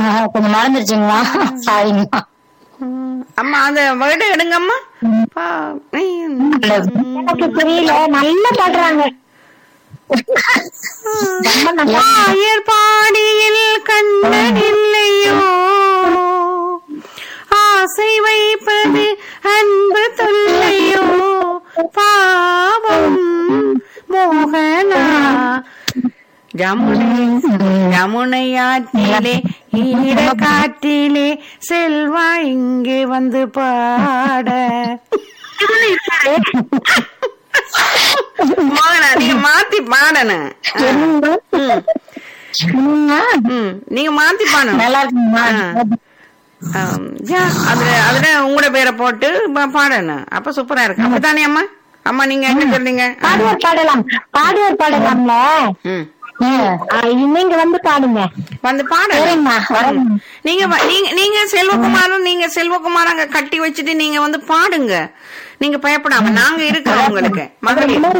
ஆஹ், கொஞ்சம் மறந்துருச்சுங்கம்மா சாரிங்கம்மா அம்மா அந்த வேர்டு எடுங்கம்மா பா எனக்கு புரியல நல்லா பாடுறாங்க ரொம்ப நல்லா ஆயர்பாடியில் கண்ணன் இல்லையோ ஆசை வைப்பது அன்பு தொல்லையோ பாவம் மோகனா ஜமுனை யமுனை ஆற்றிலே ஈர காற்றிலே செல்வா இங்கே வந்து பாட மோகனா நீங்க மாத்தி பாடணும் ம், ம். நீங்க மாத்தி பாடணும் நல்லா இருக்குங்கம்மா ஆம், யா, அதுல அதுல உங்களோட பேரை போட்டு பா- பாடணும் அப்ப சூப்பரா இருக்கு அப்படித்தானே அம்மா அம்மா நீங்க என்ன சொல்றீங்க ஆ. பாடுவார் பாடலாம் பாடுவார் பாடலாம்ல ம். ஆ, நீங்க வந்து பாடுங்க வந்து பாடுங்க சரிங்கம்மா வரேன் நீங்க வ- நீங்க நீங்க செல்வகுமாரும் நீங்க செல்வகுமார் அங்க கட்டி வச்சுட்டு நீங்க வந்து பாடுங்க நீங்க பயப்படாம நாங்க இருக்கிறோம் உங்களுக்கு மகளிர்